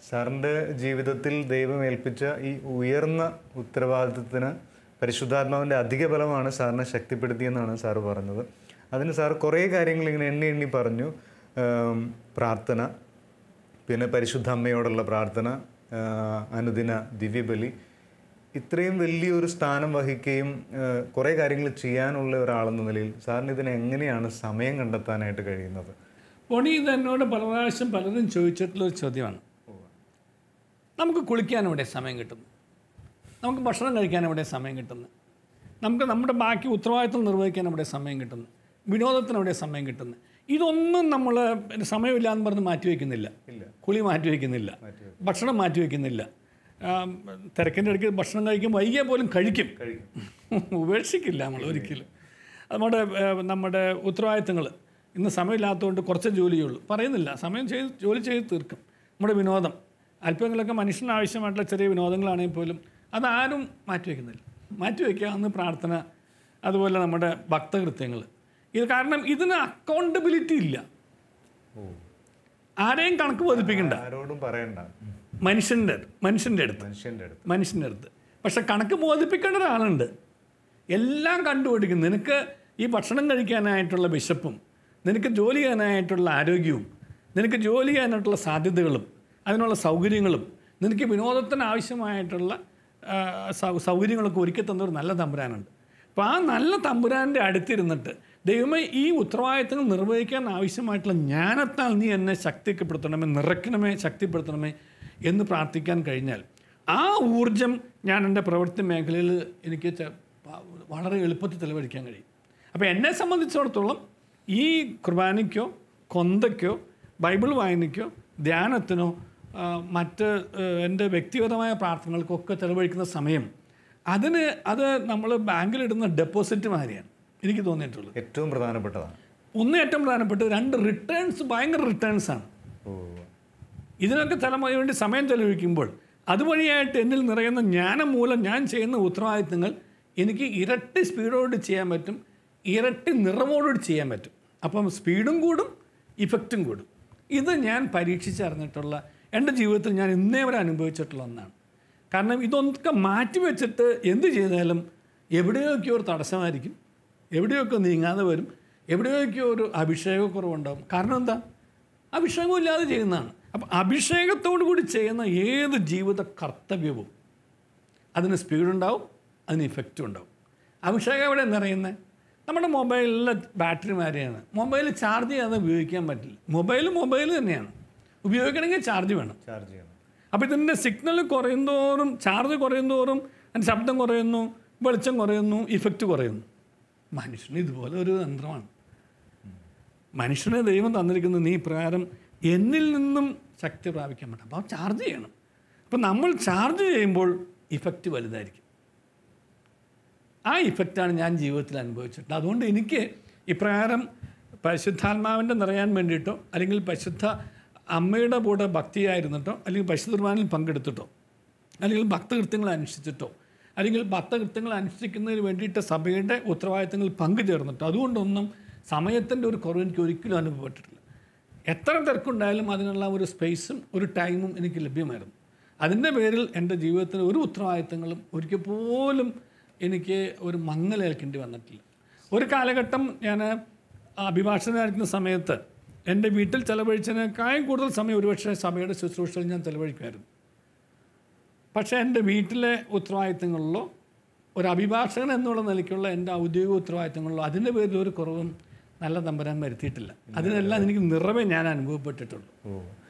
സാറിൻ്റെ ജീവിതത്തിൽ ദൈവം ഏൽപ്പിച്ച ഈ ഉയർന്ന ഉത്തരവാദിത്വത്തിന് പരിശുദ്ധാത്മാവിൻ്റെ അധിക ബലമാണ് സാറിനെ ശക്തിപ്പെടുത്തിയെന്നാണ് സാറ് പറഞ്ഞത് അതിന് സാർ കുറേ കാര്യങ്ങൾ ഇങ്ങനെ എണ്ണി എണ്ണി പറഞ്ഞു ആം, പ്രാർത്ഥന പിന്നെ പരിശുദ്ധ അമ്മയോടുള്ള പ്രാർത്ഥന ആ, അനുദിന ദിവ്യബലി ഇത്രയും വലിയൊരു സ്ഥാനം വഹിക്കുകയും ആ, കുറേ കാര്യങ്ങൾ ചെയ്യാനുള്ള ഒരാളെന്ന നിലയിൽ സാറിന് ഇതിന് എങ്ങനെയാണ് സമയം കണ്ടെത്താനായിട്ട് കഴിയുന്നത് പൊണി ഇത് എന്നോട് പല പ്രാവശ്യം പലരും ചോദിച്ചിട്ടുള്ള ഒരു ചോദ്യമാണ് നമുക്ക് കുളിക്കാൻ എവിടെ സമയം കിട്ടുന്നു നമുക്ക് ഭക്ഷണം കഴിക്കാൻ എവിടെ സമയം കിട്ടുന്നു നമുക്ക് നമ്മുടെ ബാക്കി ഉത്തരവാദിത്വം നിർവഹിക്കാൻ എവിടെ സമയം കിട്ടുന്നു വിനോദത്തിന് എവിടെ സമയം കിട്ടുന്നു ഇതൊന്നും നമ്മൾ സമയമില്ല എന്ന് പറഞ്ഞ് മാറ്റിവെക്കുന്നില്ല കുളി മാറ്റിവെക്കുന്നില്ല ഭക്ഷണം മാറ്റിവെക്കുന്നില്ല ആം, തിരക്കിൻ്റെ ഇടയ്ക്ക് ഭക്ഷണം കഴിക്കും വൈകിയ പോലും കഴിക്കും ഉപേക്ഷിക്കില്ല നമ്മൾ ഒരിക്കലും നമ്മുടെ ഏഹ്, നമ്മുടെ ഉത്തരവാദിത്തങ്ങൾ ഇന്ന് സമയമില്ലാത്തതുകൊണ്ട് കുറച്ച് ജോലിയുള്ളൂ പറയുന്നില്ല സമയം ചെയ്ത് ജോലി ചെയ്ത് തീർക്കും നമ്മുടെ വിനോദം അല്പങ്ങളൊക്കെ മനുഷ്യന് ആവശ്യമായിട്ടുള്ള ചെറിയ വിനോദങ്ങളാണെങ്കിൽ പോലും അതാരും മാറ്റിവെക്കുന്നില്ല മാറ്റിവെക്കാവുന്ന പ്രാർത്ഥന അതുപോലെ നമ്മുടെ ഭക്തകൃത്യങ്ങൾ ഇത് കാരണം ഇതിന് അക്കൗണ്ടബിലിറ്റി ഇല്ല ആരെയും കണക്ക് ബോധിപ്പിക്കണ്ട ആരോടും പറയണ്ട മനുഷ്യൻ്റെ മനുഷ്യൻ്റെ അടുത്ത് മനുഷ്യൻ്റെ അടുത്ത് മനുഷ്യൻ്റെ അടുത്ത് പക്ഷെ കണക്ക് ബോധിപ്പിക്കേണ്ട ഒരാളുണ്ട് എല്ലാം കണ്ടുപിടിക്കും നിനക്ക് ഈ ഭക്ഷണം കഴിക്കാനായിട്ടുള്ള വിശപ്പും നിനക്ക് ജോലി ചെയ്യാനായിട്ടുള്ള ആരോഗ്യവും നിനക്ക് ജോലി ചെയ്യാനായിട്ടുള്ള സാധ്യതകളും അതിനുള്ള സൗകര്യങ്ങളും നിനക്ക് വിനോദത്തിന് ആവശ്യമായിട്ടുള്ള ആ, സൗ- സൗകര്യങ്ങളൊക്കെ ഒരുക്കി തന്നൊരു നല്ല തമ്പുരാനുണ്ട് അപ്പോൾ ആ നല്ല തമ്പുരാൻ്റെ അടുത്തിരുന്നിട്ട് ദൈവമേ ഈ ഉത്തരവാദിത്തങ്ങൾ നിർവഹിക്കാൻ ആവശ്യമായിട്ടുള്ള ജ്ഞാനത്താൽ നീ എന്നെ ശക്തിപ്പെടുത്തണമേ നിറയ്ക്കണമേ ശക്തിപ്പെടുത്തണമേ എന്ന് പ്രാർത്ഥിക്കാൻ കഴിഞ്ഞാൽ ആ ഊർജം ഞാൻ എൻ്റെ പ്രവൃത്തി മേഖലയിൽ എനിക്ക് ചെ- പ- വളരെ എളുപ്പത്തിൽ ചെലവഴിക്കാൻ കഴിയും അപ്പോൾ എന്നെ സംബന്ധിച്ചിടത്തോളം ഈ കുർബാനയ്ക്കോ കൊന്തയ്ക്കോ ബൈബിൾ വായനയ്ക്കോ ധ്യാനത്തിനോ ആ, മറ്റ് ആ, എൻ്റെ വ്യക്തിഗതമായ പ്രാർത്ഥനകൾക്കൊക്കെ ചെലവഴിക്കുന്ന സമയം അതിന് അത് നമ്മൾ ബാങ്കിലിടുന്ന ഡെപ്പോസിറ്റ് മാതിരിയാണ് എനിക്ക് തോന്നിയിട്ടുള്ളത് ഏറ്റവും പ്രധാനപ്പെട്ടതാണ് ഒന്ന് ഏറ്റവും പ്രധാനപ്പെട്ട രണ്ട് റിട്ടേൺസ് ഭയങ്കര റിട്ടേൺസ് ആണ് ഓ ഇതിനൊക്കെ തലമുറ വേണ്ടി സമയം ചെലവഴിക്കുമ്പോൾ അതുവഴിയായിട്ട് എന്നിൽ നിറയുന്ന ജ്ഞാനം മൂലം ഞാൻ ചെയ്യുന്ന ഉത്തരവാദിത്തങ്ങൾ എനിക്ക് ഇരട്ടി സ്പീഡോട് ചെയ്യാൻ പറ്റും ഇരട്ടി നിറവോടുകൂടി ചെയ്യാൻ പറ്റും അപ്പം സ്പീഡും കൂടും ഇഫക്റ്റും കൂടും ഇത് ഞാൻ പരീക്ഷിച്ചറിഞ്ഞിട്ടുള്ള എൻ്റെ ജീവിതത്തിൽ ഞാൻ ഇന്നേ വരെ അനുഭവിച്ചിട്ടുള്ള ഒന്നാണ് കാരണം ഇതൊക്കെ മാറ്റി വെച്ചിട്ട് എന്ത് ചെയ്താലും എവിടെയൊക്കെ ഒരു തടസ്സമായിരിക്കും എവിടെയൊക്കെ നീങ്ങാതെ വരും എവിടെയൊക്കെ ഒരു അഭിഷേകക്കുറവുണ്ടാകും കാരണം എന്താ അഭിഷേകമില്ലാതെ ചെയ്യുന്നതാണ് അപ്പം അഭിഷേകത്തോടു കൂടി ചെയ്യുന്ന ഏത് ജീവിത കർത്തവ്യവും അതിന് സ്പീഡുണ്ടാവും അതിന് ഇഫക്റ്റും ഉണ്ടാവും അഭിഷേകം എവിടെ നിറയുന്നത് നമ്മുടെ മൊബൈലിലെ ബാറ്ററി മാതിരിയാണ് മൊബൈൽ ചാർജ് ചെയ്യാതെ ഉപയോഗിക്കാൻ പറ്റില്ല മൊബൈൽ മൊബൈൽ തന്നെയാണ് ഉപയോഗിക്കണമെങ്കിൽ ചാർജ് വേണം ചാർജ് ചെയ്യണം അപ്പോൾ ഇതിൻ്റെ സിഗ്നൽ കുറയുന്തോറും ചാർജ് കുറയുന്തോറും അതിൻ്റെ ശബ്ദം കുറയുന്നു വെളിച്ചം കുറയുന്നു ഇഫക്റ്റ് കുറയുന്നു മനുഷ്യന് ഇതുപോലെ ഒരു തന്ത്രമാണ് മനുഷ്യനെ ദൈവം തന്നിരിക്കുന്നത് നീ പ്രകാരം എന്നിൽ നിന്നും ശക്തി പ്രാപിക്കാൻ പറ്റും അപ്പോൾ ചാർജ് ചെയ്യണം അപ്പോൾ നമ്മൾ ചാർജ് ചെയ്യുമ്പോൾ ഇഫക്റ്റ് വലുതായിരിക്കും ആ ഇഫക്റ്റാണ് ഞാൻ ജീവിതത്തിൽ അനുഭവിച്ചിട്ടുള്ളത് അതുകൊണ്ട് എനിക്ക് ഇപ്രകാരം പരിശുദ്ധാത്മാവിൻ്റെ നിറയാൻ വേണ്ടിയിട്ടോ അല്ലെങ്കിൽ പരിശുദ്ധ അമ്മയുടെ കൂടെ ഭക്തിയായിരുന്നിട്ടോ അല്ലെങ്കിൽ പരിശുദ്ധ കുർബാനയിൽ പങ്കെടുത്തിട്ടോ അല്ലെങ്കിൽ ഭക്തകൃത്യങ്ങൾ അനുഷ്ഠിച്ചിട്ടോ അല്ലെങ്കിൽ ഭക്തകൃത്യങ്ങൾ അനുഷ്ഠിക്കുന്നതിന് വേണ്ടിയിട്ട് സഭയുടെ ഉത്തരവാദിത്തങ്ങളിൽ പങ്കുചേർന്നിട്ടോ അതുകൊണ്ടൊന്നും സമയത്തിൻ്റെ ഒരു കുറവ് എനിക്ക് ഒരിക്കലും അനുഭവപ്പെട്ടിട്ടില്ല എത്ര തിരക്കുണ്ടായാലും അതിനുള്ള ഒരു സ്പേസും ഒരു ടൈമും എനിക്ക് ലഭ്യമായിരുന്നു അതിൻ്റെ പേരിൽ എൻ്റെ ജീവിതത്തിൽ ഒരു ഉത്തരവാദിത്തങ്ങളും ഒരിക്കൽ പോലും എനിക്ക് ഒരു മങ്ങലേൽക്കേണ്ടി വന്നിട്ടില്ല ഒരു കാലഘട്ടം ഞാൻ അഭിഭാഷകനായിരിക്കുന്ന സമയത്ത് എൻ്റെ വീട്ടിൽ ചെലവഴിച്ചതിനേക്കാളും കൂടുതൽ സമയം ഒരുപക്ഷെ സഭയുടെ ശുശ്രൂഷയിൽ ഞാൻ ചെലവഴിക്കുമായിരുന്നു പക്ഷേ എൻ്റെ വീട്ടിലെ ഉത്തരവാദിത്തങ്ങളിലോ ഒരു അഭിഭാഷകൻ എന്നുള്ള നിലയ്ക്കുള്ള എൻ്റെ ഔദ്യോഗിക ഉത്തരവാദിത്തങ്ങളിലോ അതിൻ്റെ പേരിൽ ഒരു കുറവും നല്ല തമ്പരാൻ വരുത്തിയിട്ടില്ല അതിനെല്ലാം എനിക്ക് നിറവേ ഞാൻ അനുഭവപ്പെട്ടിട്ടുള്ളൂ ഓ